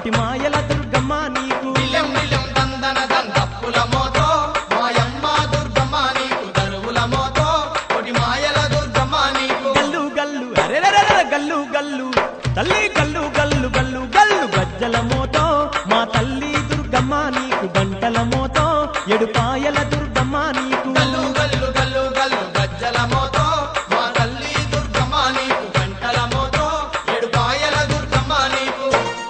కొటి మాయల దుర్గమ్మ నీకు నిలెం నిలెం దందన దందప్పుల మోతో మాయమ్మ దుర్గమ్మ నీకు దరువుల మోతో కొడి మాయల దుర్గమ్మ నీకు గల్లు గల్లు అరెరెరెర గల్లు గల్లు తల్లి గల్లు గల్లు గల్లు గల్లు గజ్జల మోతో మా తల్లి దుర్గమ్మ నీకు గంటల మోతో ఎడుపాయల దుర్గమ్మ నీకు గల్లు గల్లు గల్లు గల్లు గజ్జల మోతో మా తల్లి దుర్గమ్మ నీకు గంటల మోతో ఏడుపాయల దుర్గమ్మ నీకు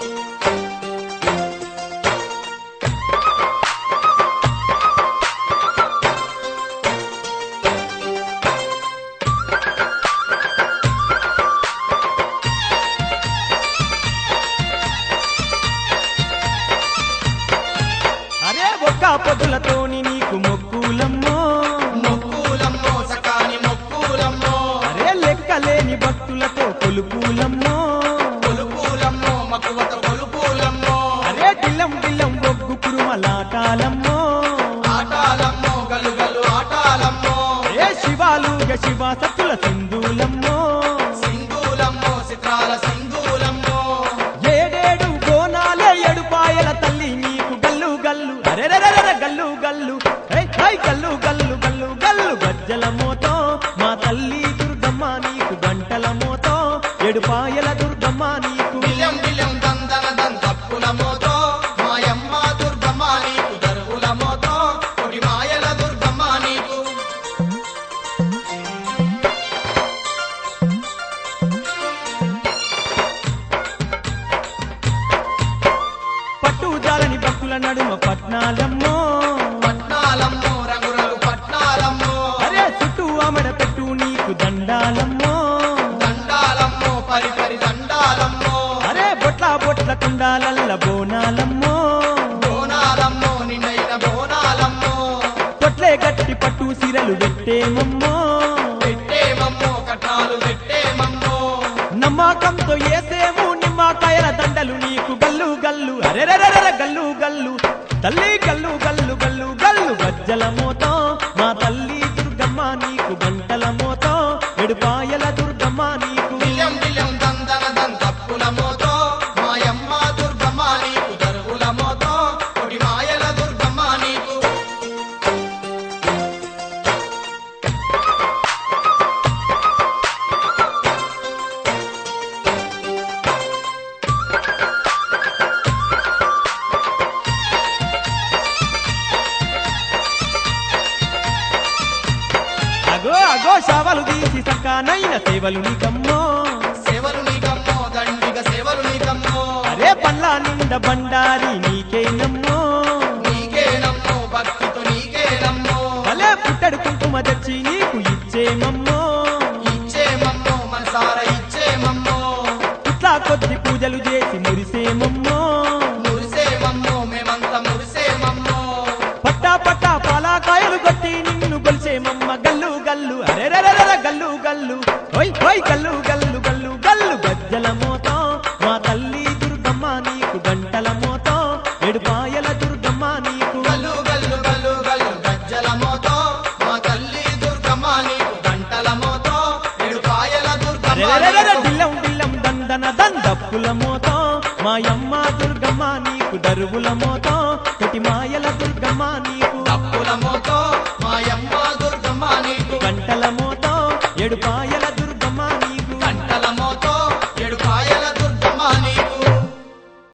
అరే ఒక్క పొద్దులతోని నీకు మొక్కులమ్మో మొక్కులమ్మో సకాని మొక్కులమ్మో అరే లెక్కలేని భక్తులతో కొలుపులమ్మో కొలుపులమ్మో మక్కువత కొలుపులమ్మో అరే టిల్లం టిల్లం బొగ్గు కురుమలాటాలమ్మో ఆటాలమ్మో గలు గలు ఆటాలమ్మో అరే శివాలుగ శివ సత్తుల సింధులమ్మో సింధూలమ్మో చిత్రాల సింధూలమ్మో ఏడేడు గోనాలే ఎడుపాయల తల్లి నీకు గల్లు గల్లు అరెరెరెర గల్లు గల్లు హై హై గల్లు గల్లు గల్లు గల్లు గజ్జల మోతో మా తల్లి దుర్గమ్మ నీకు గంటల మోతో ఎడుపాయల దుర్గమ్మ నీకు నిలెం నిలెం దందన దంతప్పుల మోతో మాయమ్మ దుర్గమ్మ నీకు దరువుల మోతో కొడి మాయల దుర్గమ్మ నీకు పట్టు జాలని భక్తుల నడుమ పట్నాలమ్మో పట్నాలమ్మో రంగురంగు పట్నాలమ్మో అరే చుట్టూ అమడ పెట్టు నీకు దండాలమ్మో దండాలమ్మో పరి పరి దండాలమ్మో అరే బొట్ల బొట్ల కుండాలల్ల బోనాలమ్మో బోనాలమ్మో నిన్నైన బోనాలమ్మో తొట్లే గట్టి పట్టు సిరలు పెట్టేమమ్మో పెట్టేమమ్మో కట్నాలు పెట్టేమమ్మో నమ్మకంతో ఏసేము నిమ్మకాయల దండలు నీకు గల్లు గల్లు అరెరెరెర గల్లు గల్లు తల్లి గల్లు గల్లు గల్లు గల్లు గజ్జల మోతో మా తల్లి దుర్గమ్మ నీకు గంటల మోతో ఎడుపాయల దుర్గమ్మ నీకు నిలెం నిలెం దందన దంతప్పుల మోతో మాయమ్మ దుర్గమ్మ నీకు దరువుల మోతో కొడి మాయల దుర్గమ్మ నీకు అగో అగో శావలు తీసి సకానైన సేవలు నీకమ్మో సేవలు నీకమ్మో దండిగ సేవలు నీకమ్మో అరే పండ్ల నిండ బండారి నీకేనమ్మో నీకేనమ్మో భక్తితో నీకేనమ్మో భలే పుట్టడు కుంకుమ తెచ్చి నీకు ఇచ్చేమమ్మో ఇచ్చేమమ్మో మనసార ఇచ్చేమమ్మో ఇట్లా కొద్ది పూజలు చేసి మురిసేమమ్మో మురిసేమమ్మో మేమంతా మురిసేమమ్మో పట్టా పట్టా పాలాకాయలు కొట్టి నిన్ను గొలిసేమమ్మ గల్లు గల్లు అరెరెరెర గల్లు గల్లు ఓయ్ ఓయ్ గల్లు గల్లు గల్లు గల్లు గజ్జల మోతో మా తల్లి దుర్గమ్మ నీకు గంటల మోతో ఎడుపాయల దుర్గమ్మ నీకు గల్లు గల్లు గల్లు గల్లు గజ్జల మోతో మా తల్లి దుర్గమ్మ నీకు గంటల మోతో ఏడుపాయల దుర్గమ్మ అరెరెరెర నీకు దిల్లం దిల్లం దందన దందప్పుల మోతో మాయమ్మ దుర్గమ్మ నీకు దరువుల మోతో కొటి మాయల దుర్గమ్మ నీకు తప్పుల మోతో మాయమ్మ